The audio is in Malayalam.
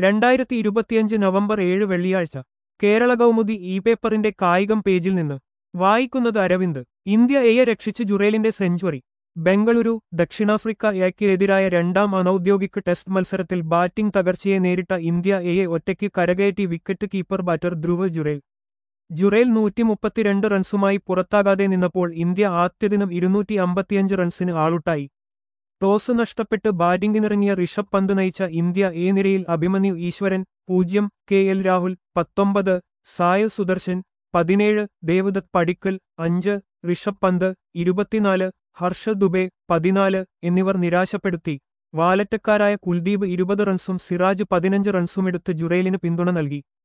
രണ്ടായിരത്തി ഇരുപത്തിയഞ്ച് നവംബർ ഏഴ് വെള്ളിയാഴ്ച കേരള കൗമുദി ഇ പേപ്പറിന്റെ കായികം പേജിൽ നിന്ന് വായിക്കുന്നത് അരവിന്ദ് ഇന്ത്യ എയെ രക്ഷിച്ച് ജുറേലിന്റെ സെഞ്ചുറി ബംഗളൂരു ദക്ഷിണാഫ്രിക്ക എക്കെതിരായ രണ്ടാം അനൌദ്യോഗിക ടെസ്റ്റ് മത്സരത്തിൽ ബാറ്റിംഗ് തകർച്ചയെ നേരിട്ട ഇന്ത്യ എയെ ഒറ്റയ്ക്ക് കരകയറ്റി wicket keeper batter Dhruv Jurel Jurel നൂറ്റി മുപ്പത്തിരണ്ട് റൺസുമായി പുറത്താകാതെ നിന്നപ്പോൾ ഇന്ത്യ ആദ്യദിനം ഇരുന്നൂറ്റി അമ്പത്തിയഞ്ച് റൺസിന് ആളുട്ടായി ടോസ് നഷ്ടപ്പെട്ട് ബാറ്റിംഗിനിറങ്ങിയ ഋഷഭ് പന്ത് നയിച്ച ഇന്ത്യ എ നിരയിൽ അഭിമന്യു ഈശ്വരൻ പൂജ്യം കെ എൽ രാഹുൽ പത്തൊമ്പത് സായൽ സുദർശൻ പതിനേഴ് ദേവദത്ത് പടിക്കൽ അഞ്ച് ഋഷഭ് പന്ത് ഇരുപത്തിനാല് ഹർഷ ദുബെ പതിനാല് എന്നിവർ നിരാശപ്പെടുത്തി വാലറ്റക്കാരായ കുൽദീപ് ഇരുപത് റൺസും സിറാജ് പതിനഞ്ച് റൺസുമെടുത്ത് ജുറേലിന് പിന്തുണ നൽകി